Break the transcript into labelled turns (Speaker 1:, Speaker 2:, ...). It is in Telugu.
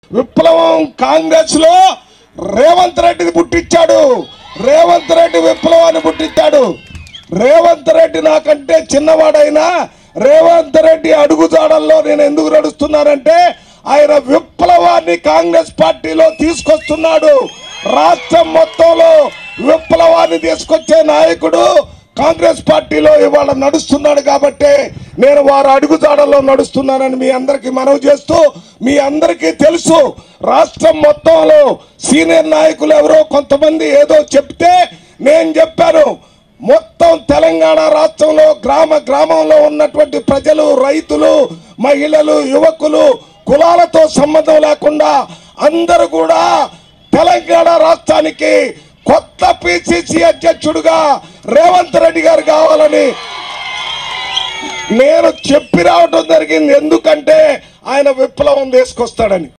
Speaker 1: విప్లవం కాంగ్రెస్ లో రేవంత్ రెడ్డిని పుట్టించాడు రేవంత్ రెడ్డి విప్లవాన్ని పుట్టించాడు రేవంత్ రెడ్డి నాకంటే చిన్నవాడైనా రేవంత్ రెడ్డి అడుగుజాడల్లో నేను ఎందుకు నడుస్తున్నానంటే ఆయన విప్లవాన్ని కాంగ్రెస్ పార్టీలో తీసుకొస్తున్నాడు రాష్ట్రం మొత్తంలో విప్లవాన్ని తీసుకొచ్చే నాయకుడు కాంగ్రెస్ పార్టీలో ఇవాళ నడుస్తున్నాడు కాబట్టి నేను వారు అడుగుజాడల్లో నడుస్తున్నానని మీ అందరికీ మనవి చేస్తూ మీ అందరికీ తెలుసు రాష్ట్రం మొత్తంలో సీనియర్ నాయకులు ఎవరో కొంతమంది ఏదో చెప్తే నేను చెప్పాను మొత్తం తెలంగాణ రాష్ట్రంలో గ్రామ గ్రామంలో ఉన్నటువంటి ప్రజలు రైతులు మహిళలు యువకులు కులాలతో సంబంధం లేకుండా అందరూ కూడా తెలంగాణ రాష్ట్రానికి కొత్త పిసిసి అధ్యక్షుడుగా రేవంత్ రెడ్డి గారు కావాలని నేను చెప్పి రావడం జరిగింది ఎందుకంటే ఆయన విప్లవం తీసుకొస్తాడని